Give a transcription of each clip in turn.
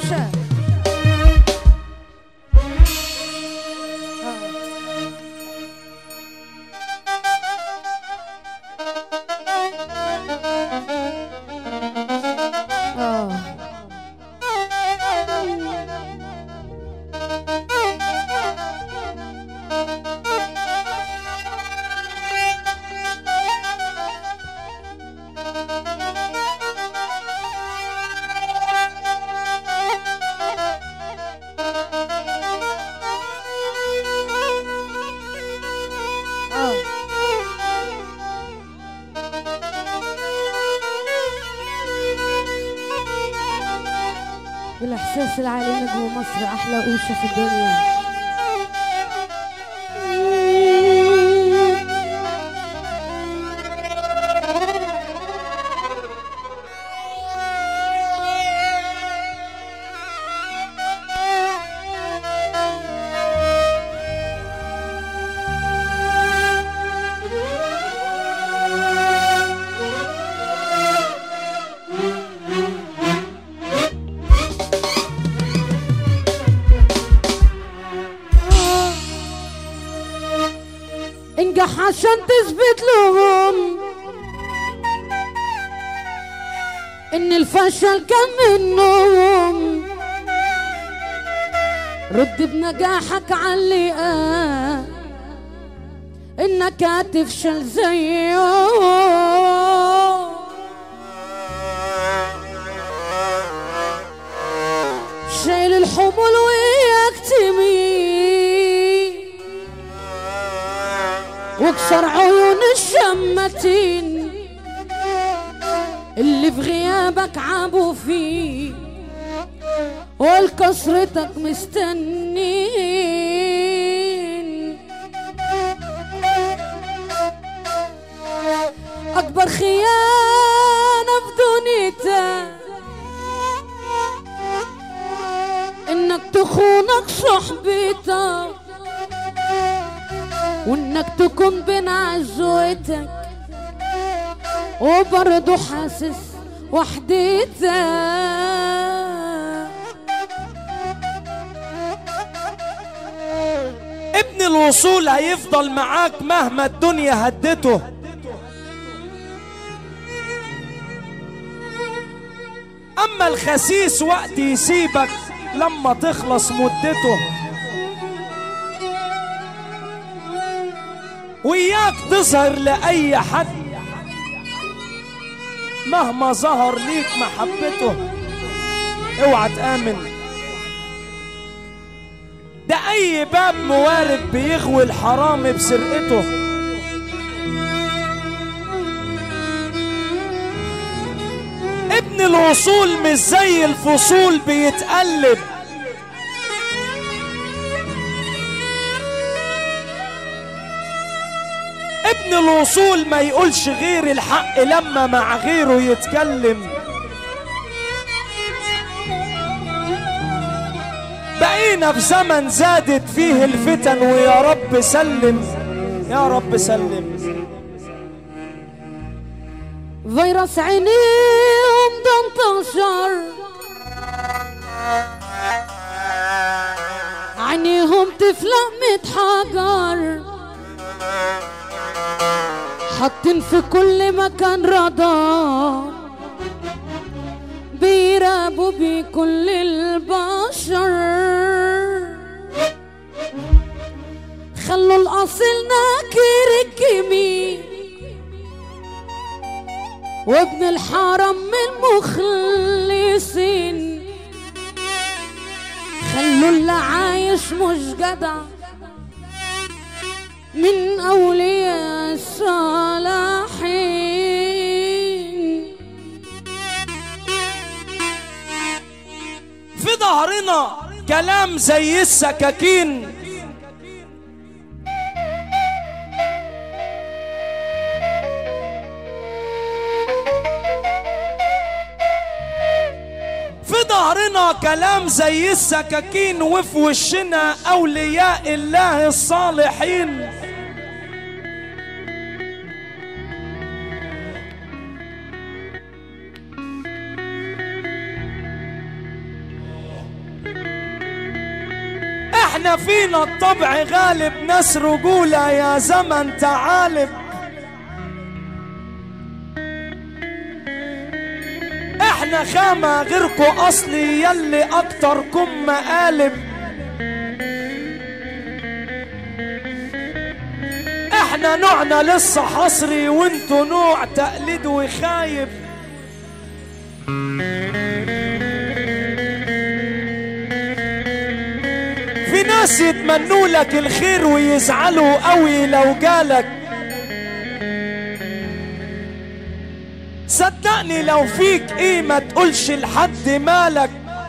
أوشا آه. آه. بالإحساس العالي نجم مصر أحلى أوشة في الدنيا انجح عشان تثبت لهم ان الفشل كان منهم رد بنجاحك على اللي قال انك هتفشل زيهم شايل الحمول وياك تميل واكسر عيون الشمتين اللي في غيابك عابوا فيه والكسرتك مستنين أكبر خيانة في دنيتك إنك تخونك صحبتك وانك تكون بين عزوتك وبرضه حاسس وحدتك ابن الوصول هيفضل معاك مهما الدنيا هدته اما الخسيس وقت يسيبك لما تخلص مدته وياك تظهر لأي حد مهما ظهر ليك محبته اوعى تآمن ده أي باب موارد بيغوي الحرام بسرقته ابن الوصول مش زي الفصول بيتقلب ابن الوصول ما يقولش غير الحق لما مع غيره يتكلم بقينا في زمن زادت فيه الفتن ويا رب سلم يا رب سلم فيروس عينيهم ده انتشر عينيهم تفلق ميت حجر حاطين في كل مكان رادار بيراقبوا بيه كل البشر خلوا الاصل ناكر الجميل وابن الحرم من المخلصين خلوا اللي عايش مش جدع من أولياء الصالحين في ظهرنا كلام زي السكاكين في ظهرنا كلام زي السكاكين وفي وشنا أولياء الله الصالحين احنا فينا الطبع غالب ناس رجولة يا زمن تعالب احنا خامة غيركو اصلي يلي اكتركم مقالب احنا نوعنا لسه حصري وانتو نوع تقليد وخايب في ناس يتمنوا لك الخير ويزعلوا قوي لو جالك صدقني لو فيك ايه ما تقولش لحد مالك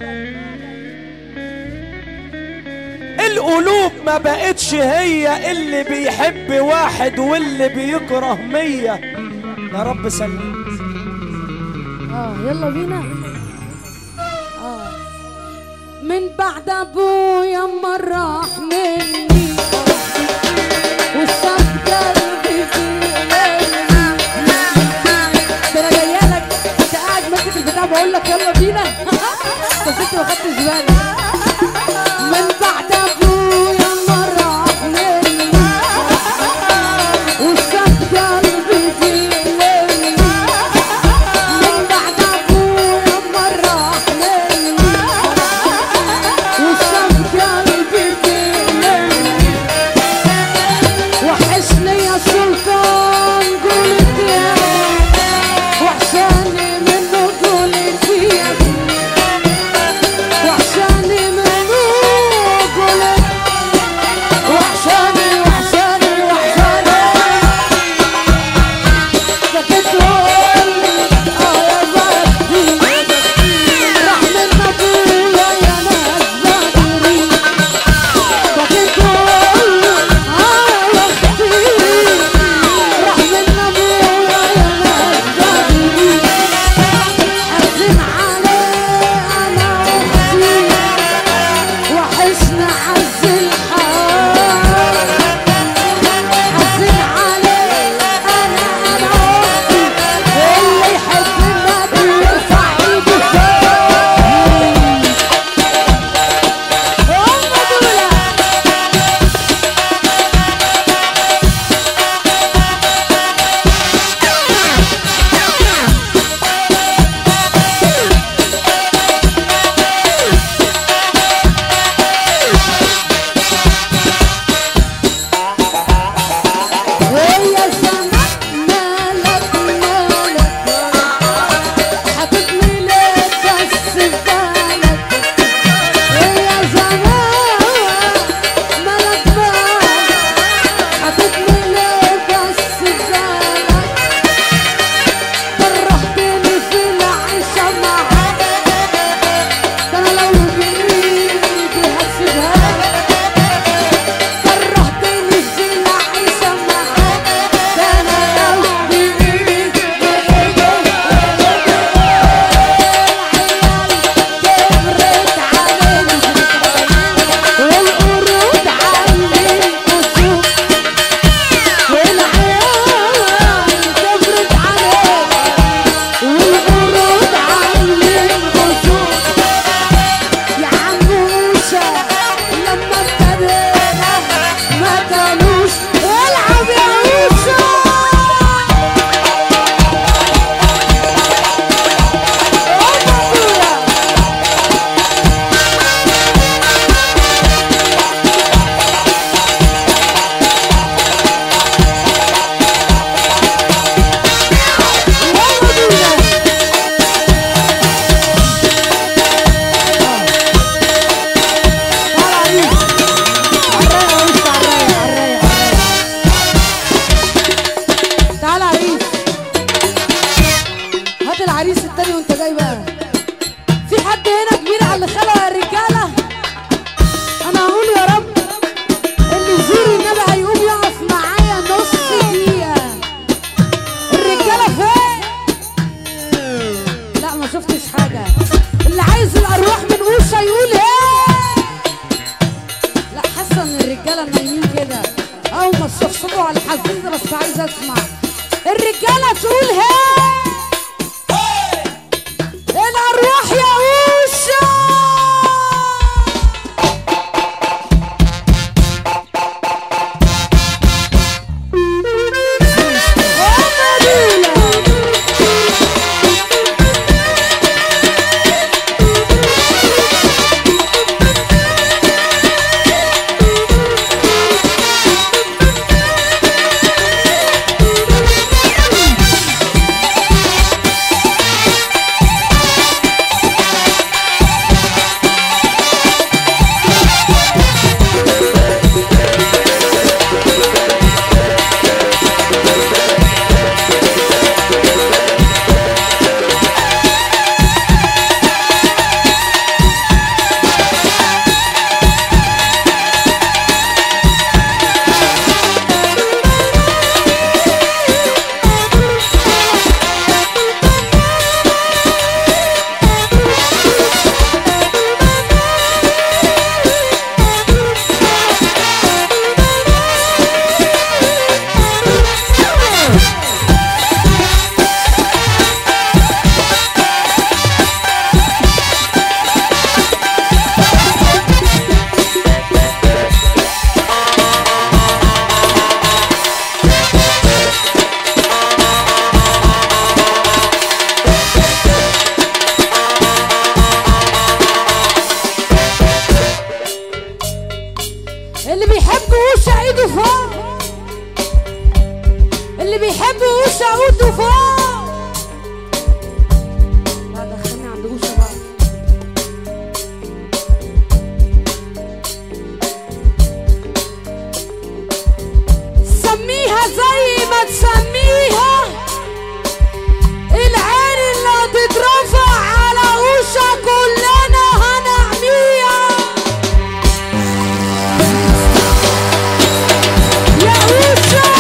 القلوب ما بقتش هي اللي بيحب واحد واللي بيكره مية يا رب سلم اه يلا بينا اه من بعد ابويا ما راح مني وساب قلبي في ليلي ده انا جايه لك انت قاعد ماسك البتاع بقول لك يلا بينا بس انت ما خدتش بالك من بعد ابويا ما راح مني وساب قلبي في ليلي من بعد ابويا مرة حنيني وساب قلبي فيني وحشني يا سلطان قلت يا وحشاني منه قلت يا وحشاني منه اوشا قولوا فوق لا دخلني عند اوشا بقى سميها زي ما تسميها العين اللي هتترفع على اوشا كلنا هنعميها يا اوشا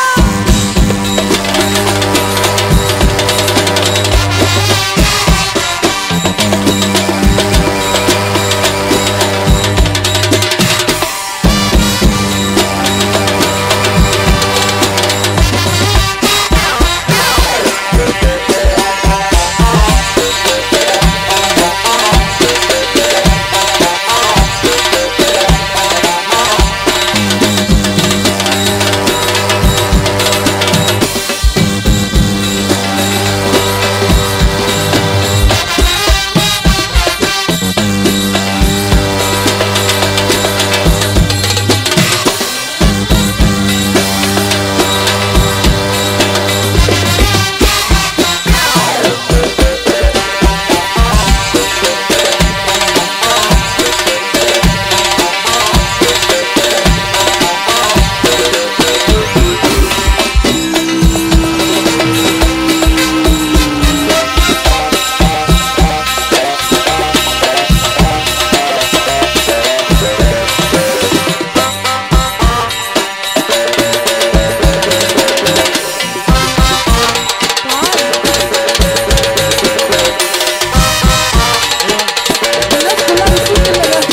الناس كلها بتموت الا ده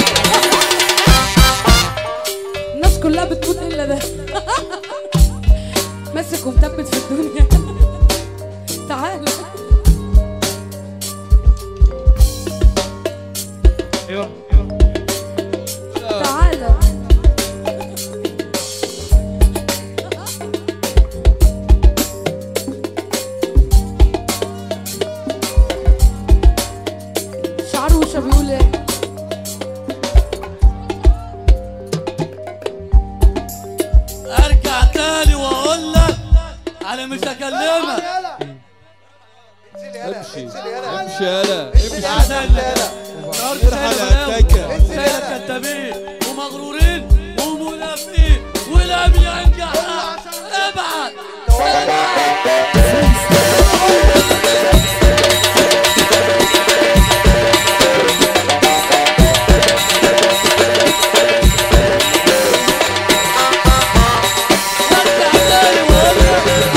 الناس كلها بتموت الا ده ماسك ومثبت في الدنيا تعال ايوه تعال شعره وشه بيقول ايه ارجع تاني واقول لك انا مش هكلمك امشي امشي يلا مش هسلم النهارده حلقتك. شايلة كدابين ومغرورين ومنافقين ولم ينجح ابعد ارجع تاني واقول لك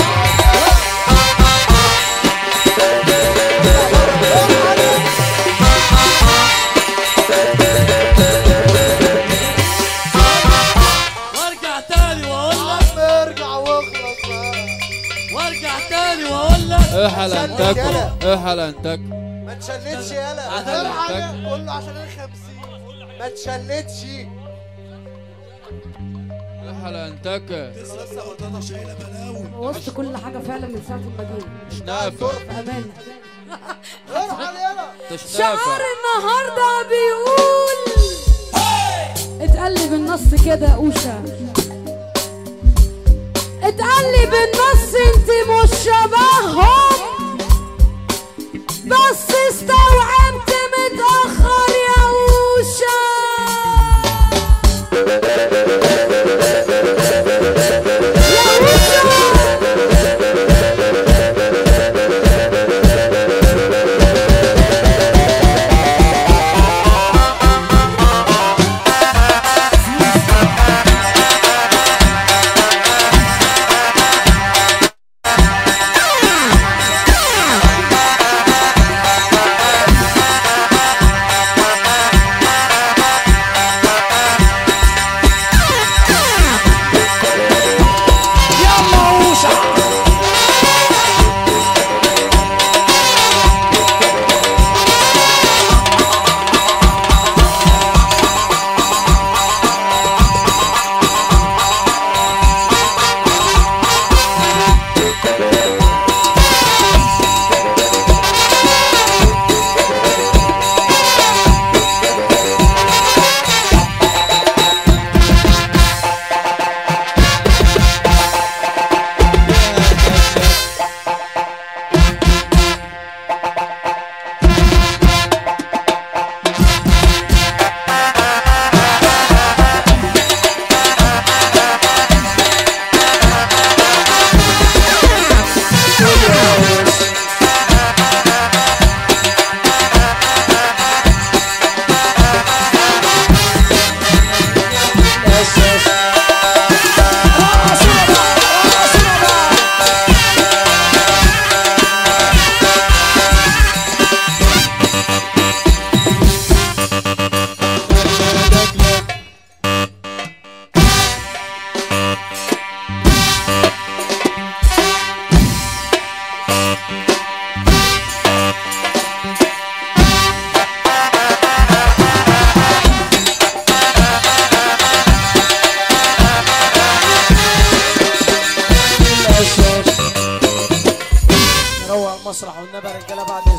وارجع تاني واقول لك ارجع واخلص بقى وارجع تاني واقول لك احل انتكم احل انتكم ما تشلتش يالا عشان فاهم حاجه محتاج. قول له عشان الخمسين ما تشلتش احل انتكم وسط كل حاجه فعلا من ساعه ما جينا مش نافع بامانه ارحل يالا مش شعار نافع النهارده بيقول اتقلب النص كده يا اوشا اتقلب النص انت مش شبههم بس استوعبت متأخر يا اوشا يا اوشا المسرح والنبي يا رجاله بعد